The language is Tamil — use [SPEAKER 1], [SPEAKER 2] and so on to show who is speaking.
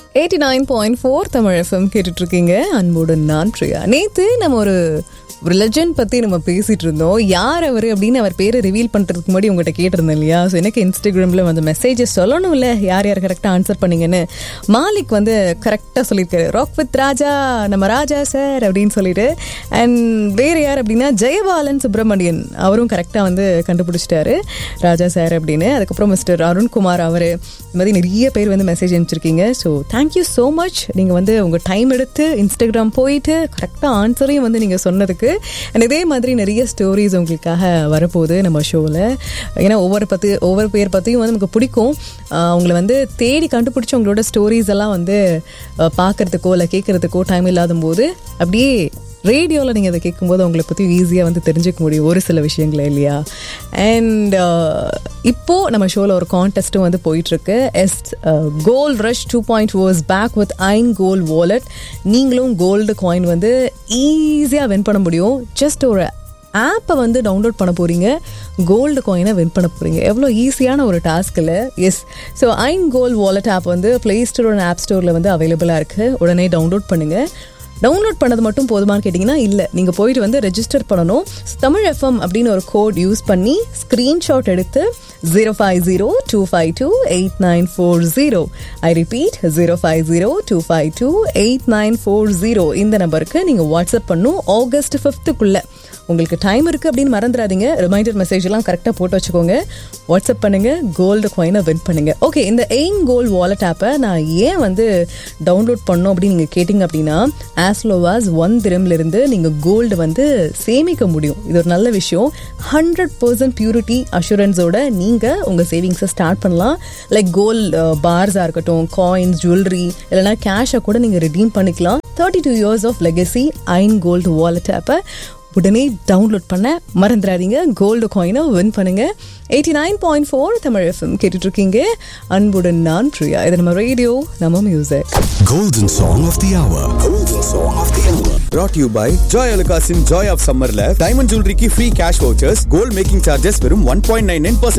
[SPEAKER 1] Eighty nine point four Tamil FM கேட்டுட்டு இருக்கீங்க அன்புடன் நான் பிரியா நேத்து நம்ம ஒரு ஒரு லெஜண்ட் பத்தி நம்ம பேசிட்டு இருந்தோம் யார் அவர் அப்படின்னு அவர் பேரை ரிவீல் பண்றதுக்கு முன்னாடி உங்ககிட்ட கேட்டிருந்தேன் இல்லையா ஸோ எனக்கு இன்ஸ்டாகிராம்ல வந்து மெசேஜஸ் சொல்லணும் இல்ல யார் யார் கரெக்டாக ஆன்சர் பண்ணீங்கன்னு மாலிக் வந்து கரெக்டாக சொல்லியிருக்காரு ராக் வித் ராஜா நம்ம ராஜா சார் அப்படின்னு சொல்லிட்டு அண்ட் வேற யார் அப்படின்னா ஜெயபாலன் சுப்பிரமணியன் அவரும் கரெக்டாக வந்து கண்டுபிடிச்சிட்டாரு ராஜா சார் அப்படின்னு அதுக்கப்புறம் மிஸ்டர் அருண்குமார் அவர் இந்த மாதிரி நிறைய பேர் வந்து மெசேஜ் அனுப்பிச்சிருக்கீங்க ஸோ தேங்க்யூ ஸோ மச் நீங்கள் வந்து உங்கள் டைம் எடுத்து இன்ஸ்டாகிராம் போயிட்டு கரெக்டாக ஆன்சரையும் வந்து நீங்கள் சொன்னதுக்கு அண்ட் இதே மாதிரி நிறைய ஸ்டோரிஸ் உங்களுக்காக வரப்போகுது நம்ம ஷோவில் ஏன்னா ஒவ்வொரு பற்றி ஒவ்வொரு பேர் பற்றியும் வந்து நமக்கு பிடிக்கும் ஆஹ் அவங்கள வந்து தேடி கண்டுபிடிச்சி உங்களோட ஸ்டோரிஸ் எல்லாம் வந்து ஆஹ் பார்க்கறதுக்கோ இல்லை கேட்குறதுக்கோ டைம் இல்லாத போது அப்படியே ரேடியோவில் நீங்கள் அதை கேட்கும்போது அவங்கள பற்றி ஈஸியாக வந்து தெரிஞ்சுக்க முடியும் ஒரு சில விஷயங்களை இல்லையா அண்ட் இப்போது நம்ம ஷோவில் ஒரு கான்டெஸ்ட்டும் வந்து போயிட்டுருக்கு yes gold rush two point was back with Ein gold wallet நீங்களும் கோல்டு காயின் வந்து ஈஸியாக வின் பண்ண முடியும் ஜஸ்ட் ஒரு ஆப்பை வந்து டவுன்லோட் பண்ண போகிறீங்க கோல்டு காயினை வின் பண்ண போகிறீங்க எவ்வளோ ஈஸியான ஒரு டாஸ்கில் yes so Ein gold wallet app வந்து ப்ளே ஸ்டோர் அண்ட் ஆப் ஸ்டோரில் வந்து அவைலபிளாக இருக்குது உடனே டவுன்லோட் பண்ணுங்கள் டவுன்லோட் பண்ணது மட்டும் போதுமான்னு கேட்டிங்கன்னா இல்லை நீங்கள் போயிட்டு வந்து ரெஜிஸ்டர் பண்ணணும் தமிழ் எஃப்எம் அப்படின்னு ஒரு கோட் யூஸ் பண்ணி ஸ்க்ரீன்ஷாட் எடுத்து zero five zero two five two eight nine four zero I repeat zero five zero two five two eight nine four zero இந்த நம்பருக்கு நீங்கள் வாட்ஸ்அப் பண்ணும் ஆகஸ்ட் ஃபிஃப்த்துக்குள்ளே உங்களுக்கு டைம் இருக்குது அப்படின்னு மறந்துடாதீங்க ரிமைண்டர் மெசேஜ் எல்லாம் கரெக்டாக போட்டு வச்சுக்கோங்க வாட்ஸ்அப் பண்ணுங்க கோல்டு காயினை வின் பண்ணுங்க ஓகே இந்த எயின் கோல்டு வாலெட் ஆப்பை நான் ஏன் வந்து டவுன்லோட் பண்ணோம் அப்படின்னு நீங்கள் கேட்டிங்க அப்படின்னா ஆஸ் லோ ஆஸ் ஒன் இருந்து நீங்கள் கோல்டு வந்து சேமிக்க முடியும் இது ஒரு நல்ல விஷயம் ஹண்ட்ரட் பர்சன்ட் பியூரிட்டி அஷூரன்ஸோட நீங்கள் உங்கள் சேவிங்ஸை ஸ்டார்ட் பண்ணலாம் லைக் கோல்ட் பார்ஸாக இருக்கட்டும் காயின்ஸ் ஜுவல்லரி இல்லைனா கேஷை கூட நீங்கள் ரிடீம் பண்ணிக்கலாம் thirty two years of legacy Ein gold wallet ஆப்பை உடனே டவுன்லோட் பண்ண மறந்துடாதீங்க கோல்டு காயினை வின் பண்ணுங்க eighty nine point four Tamil FM கேட்டுட்டு இருக்கீங்க அன்புடன் நான் பிரியா இது நம்ம ரேடியோ நம்ம music
[SPEAKER 2] Golden Song of the Hour. Golden Song of the Hour.
[SPEAKER 3] brought to you by Joy அலுகாஸின் ஜாய் ஆஃப் சம்மர்ல டைமண்ட் ஜுவல்லரிக்கு free cash vouchers gold making charges வெறும் ஒன் பாயிண்ட் நைன் நைன்